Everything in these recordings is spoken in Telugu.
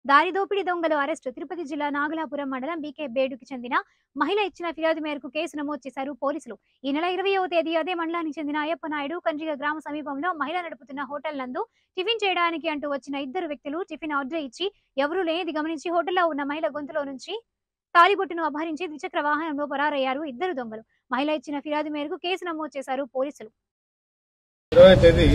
దారి దోపిడీ దొంగలు అరెస్టు తిరుపతి జిల్లా నాగలాపురం మండలం బీకే బేడుకి చెందిన మహిళ ఇచ్చిన ఫిర్యాదు మేరకు కేసు నమోదు చేశారు పోలీసులు ఈ నెల ఇరవయవ తేదీ అదే మండలానికి చెందిన అయ్యప్ప నాయుడు కండ్రిగ గ్రామ సమీపంలో మహిళ నడుపుతున్న హోటల్ నందు టిఫిన్ చేయడానికి అంటూ వచ్చిన ఇద్దరు వ్యక్తులు టిఫిన్ ఆర్డర్ ఇచ్చి ఎవరూ లేనిది గమనించి హోటల్లో ఉన్న మహిళ గొంతులో నుంచి తాలిబొట్టును అపహరించి ద్విచక్ర వాహనంలో పరారయ్యారు ఇద్దరు దొంగలు మహిళ ఇచ్చిన ఫిర్యాదు మేరకు కేసు నమోదు చేశారు పోలీసులు ఇరవై తేదీ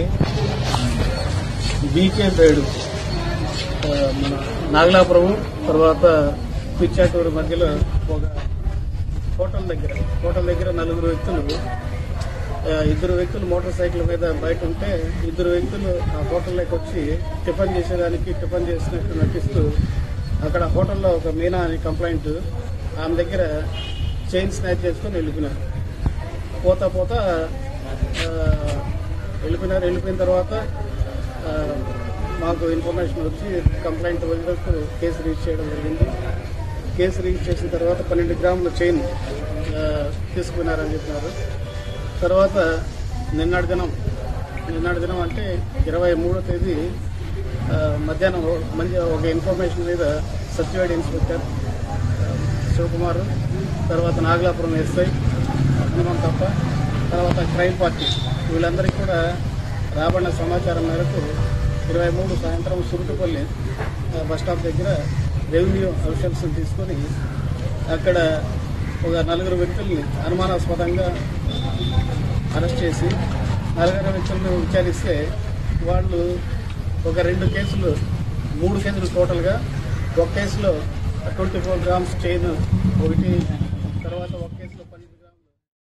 బీకే బేడు ఆ, మన నాగలాపురం తర్వాత పిచ్చాటూరు మధ్యలో ఒక హోటల్ దగ్గర హోటల్ దగ్గర నలుగురు వ్యక్తులు ఆ, ఇద్దరు వ్యక్తులు మోటార్ సైకిల్ మీద బయట ఉంటే ఇద్దరు వ్యక్తులు ఆ హోటల్లోకి వచ్చి టిఫిన్ చేసేదానికి టిఫిన్ చేసినట్టు నటిస్తూ అక్కడ హోటల్లో ఒక మీనా అని కంప్లైంట్ ఆమె దగ్గర చైన్ స్నాచ్ చేసుకొని వెళ్ళిపోయినారు పోతా పోతా ఆ, వెళ్ళిపోయినారు వెళ్ళిపోయిన తర్వాత ఆ, మాకు ఇన్ఫర్మేషన్ వచ్చి కంప్లైంట్ వదిలేస్తూ కేసు రిజిస్టర్ చేయడం జరిగింది కేసు రిజిస్టర్ చేసిన తర్వాత పన్నెండు గ్రాముల చైన్ ఆ, తీసుకున్నారని చెప్పినారు తర్వాత నిన్నటి దినం నిన్నటి దినం అంటే ఇరవై మూడో తేదీ ఆ, మధ్యాహ్నం ఓ- మంచి ఒక ఇన్ఫర్మేషన్ మీద సత్యవేడ్ ఇన్స్పెక్టర్ శివకుమార్ తర్వాత నాగలాపురం ఎస్ఐ హనుమంతప్ప తర్వాత క్రైమ్ పార్టీ వీళ్ళందరికీ కూడా రాబడిన సమాచారం మేరకు ఇరవై మూడు సాయంత్రం సురుటుపల్లి ఆ, బస్ స్టాప్ దగ్గర రెవెన్యూ అఫీషియల్స్ని తీసుకొని అక్కడ ఒక నలుగురు వ్యక్తుల్ని అనుమానాస్పదంగా అరెస్ట్ చేసి నలుగురు వ్యక్తులను విచారిస్తే వాళ్ళు ఒక రెండు కేసులు మూడు కేసులు టోటల్గా ఒక కేసులో ట్వంటీ ఫోర్ గ్రామ్స్ చైన్ ఒకటి తర్వాత ఒక